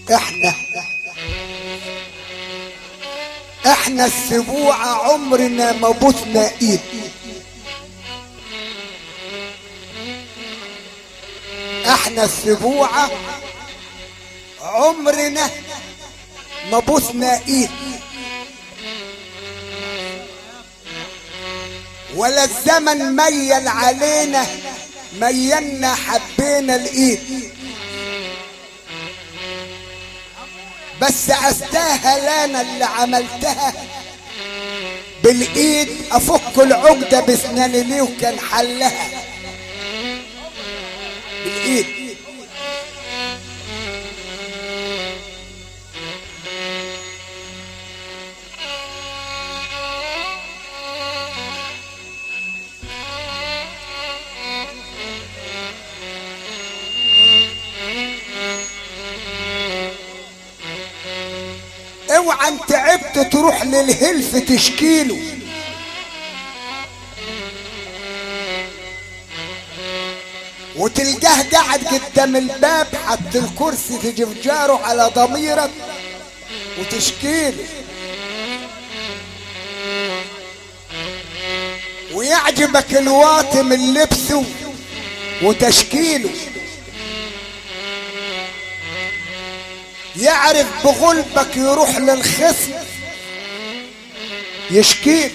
احنا احنا السبوعة عمرنا ما بوسنا ايد احنا السبوعة عمرنا ما بوسنا ايد ولا الزمن ميل علينا ميلنا حبينا الايد بس استاهل انا اللي عملتها بالايد افك العقدة باسناني ليه وكان حلها بالايد اوعى ان تعبت تروح للهلف تشكيله وتلقاه قاعد قدام الباب حط الكرسي تجي في جاره على ضميرك وتشكيله ويعجبك الواطي من لبسه وتشكيله يعرف بغلبك يروح للخصم يشكيك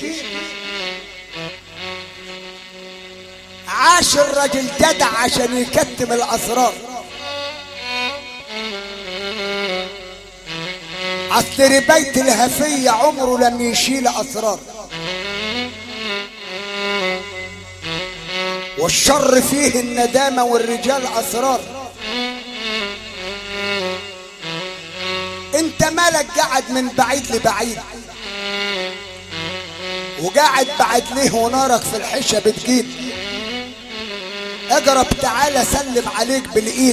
عاش الرجل جدع عشان يكتم الاسرار اصل ربيت الهفية عمره لم يشيل اسرار والشر فيه الندامة والرجال اسرار انت مالك قاعد من بعيد لبعيد وقاعد بعد ليه ونارك في الحشة بتجيب اقرب تعالى سلم عليك بالايد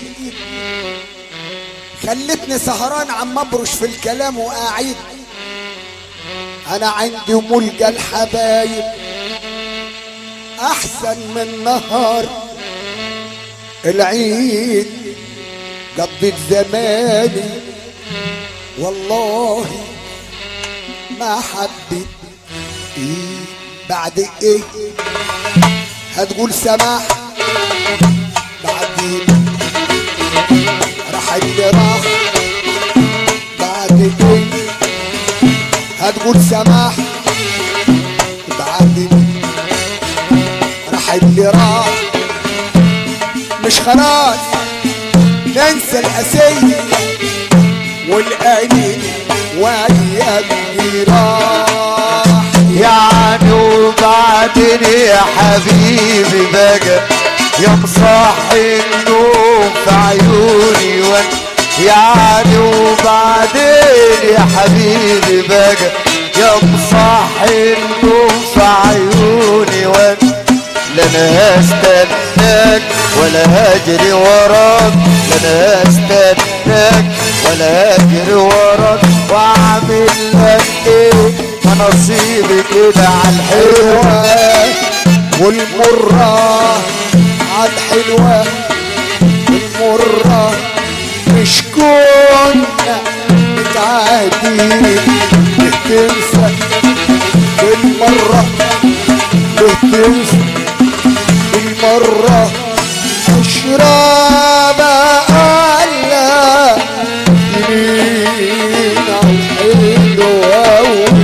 خلتني سهران عم ابرش في الكلام واعيد انا عندي ملقى الحبايب احسن من نهار العيد قضيت زماني والله ما حبيت إيه بعد ايه هتقول سماح بعدين راح اللي راح بعد ايه هتقول سماح بعدين راح اللي راح مش خلاص ننسى الأسية والقليل ويا راح يعني وبعدين يا حبيبي بقى يا مصاحي النوم في عيوني وانت يعني وبعدين يا حبيبي بقى يا مصاحي النوم في عيوني وانت لا انا هستناك ولا هجري وراك لا انا هستناك ولا هجري وراك واعمل لك ايه ما نصيبي كده على الحلوه الحلوة والمرة عالحلوة والمرة مش كنا متعادين بتنسى بالمرة بتنسى بالمرة اشرب ألا يمين عالحلوة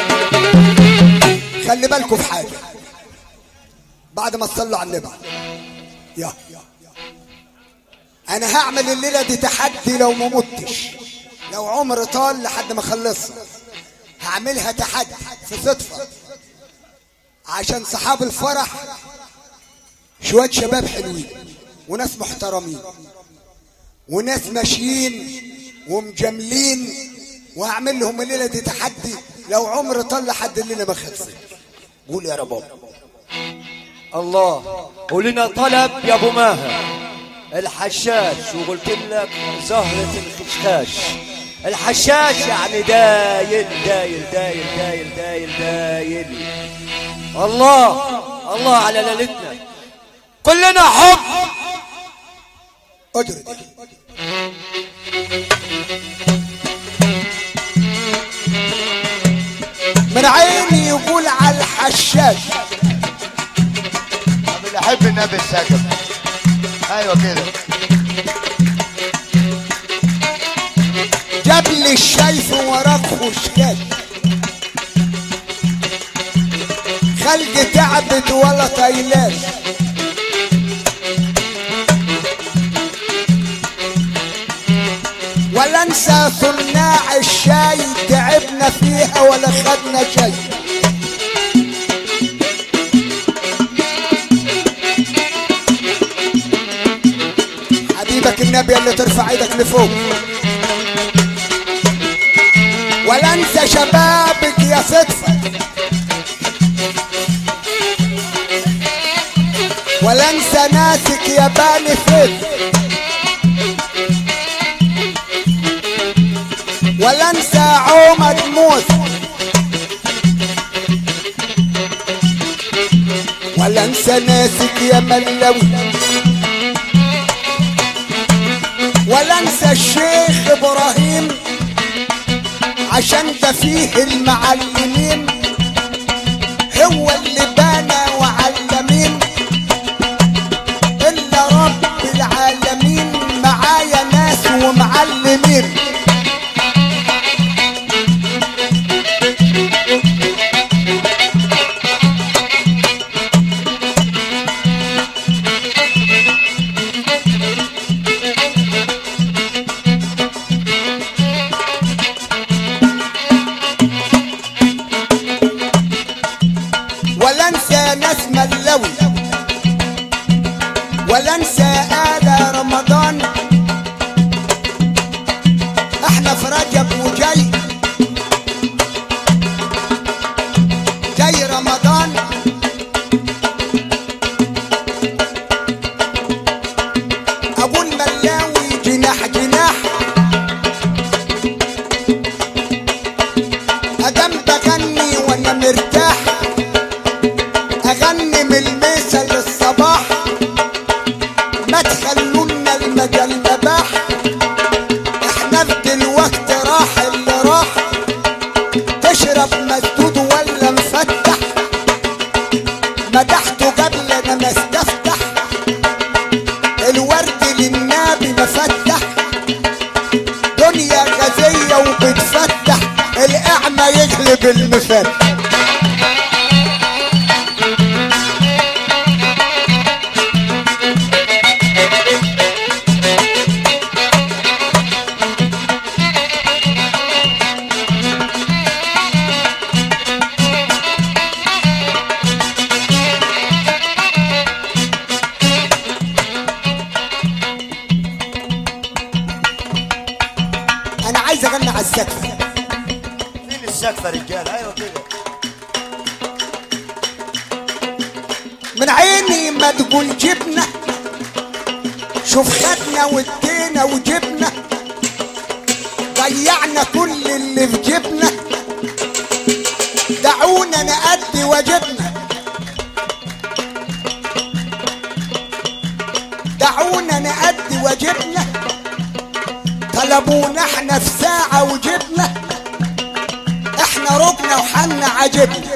خلي بالكم في حاجة بعد ما تصلوا على النبي يا انا هعمل الليلة دي تحدي لو ما متش لو عمر طال لحد ما اخلصها هعملها تحدي في صدفة عشان صحاب الفرح شوية شباب حلوين وناس محترمين وناس ماشيين ومجاملين وهعمل لهم الليلة دي تحدي لو عمر طال لحد الليلة ما خلصت قول يا رباب الله ولنا طلب يا ابو ماهر الحشاش وقلت لك زهرة الخشخاش الحشاش يعني دايل دايل دايل دايل دايل دايل الله الله على ليلتنا كلنا حب اجري ولا طايلاش ولا انسى صناع الشاي تعبنا فيها ولا خدنا شيء حبيبك النبي اللي ترفع ايدك لفوق ولا انسى شبابك يا صدفة ولا انسى ناسك يا بني فد ولا انسى عمد موسى ولا انسى ناسك يا ملوي ولا انسى الشيخ ابراهيم عشان ده فيه المعلمين هو اللي بنى وعلمين الا رب العالمين معايا ناس ومعلمين ولا انسى ناس ملوي ولا انسى آل رمضان احنا في رجب وجاي جاي رمضان ابو الملاوي جناح جناح ادم بغني وانا مرتاح اغني من الميسة للصباح ما تخلونا المجال مباح احنا في دلوقت راح اللي راح تشرب مسدود ولا مفتح مدحته قبل انا ما استفتح الورد للنبي مفتح دنيا غازية وبتفتح الاعمى يغلب المفتح انا عايز اغني على السقف فين السقف يا رجال ايوه كده من عيني ما تقول جبنا شوف خدنا وادينا وجبنا ضيعنا كل اللي في جبنا دعونا نأدي واجبنا دعونا نأدي واجبنا طلبونا احنا في ساعة وجبنا احنا ركنا وحنا عجبنا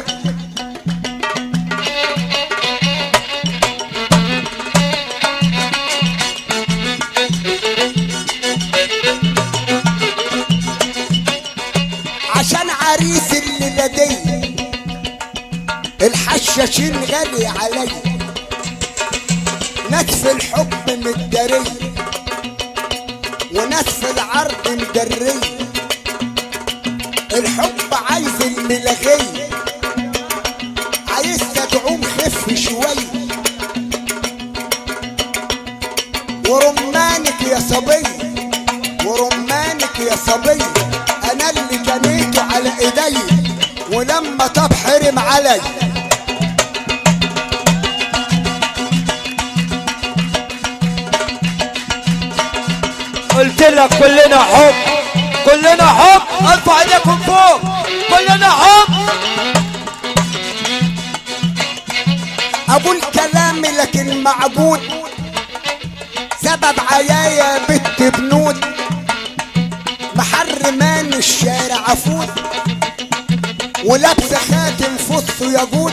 عشان عريس اللي لدي الحشاشين غالي علي ناس في الحب متداري وناس في العرض مدري الحب عايز الملغي عايز تدعوم خف شوي ورمانك يا صبي ورمانك يا صبي انا اللي جنيته على ايدي ولما طب حرم علي قلت لك كلنا حب كلنا حب ارفع ايديكم فوق كلنا حب ابو الكلام لكن معبود سبب عيايا بنت بنود محرمان الشارع عفود ولابسه خاتم فص يجود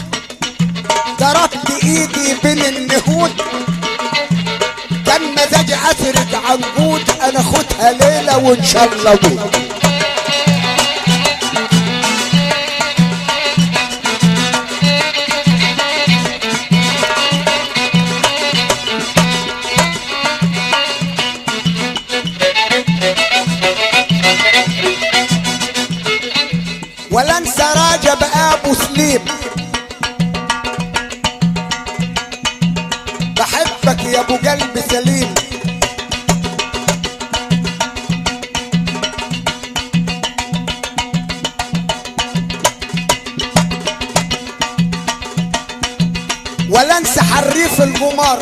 ضربت ايدي بين النهود كان مزاجي اسرد عنقود انا خدها ليله وان شاء الله بود حبيب بحبك يا ابو قلب سليم ولا انسى حريف القمار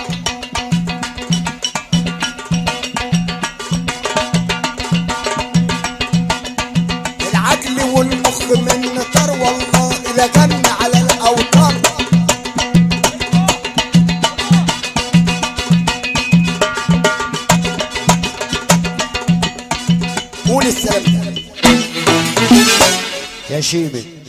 العقل والمخ من نطر والله إذا كان على الأوتار قول السلام ده يا شيمي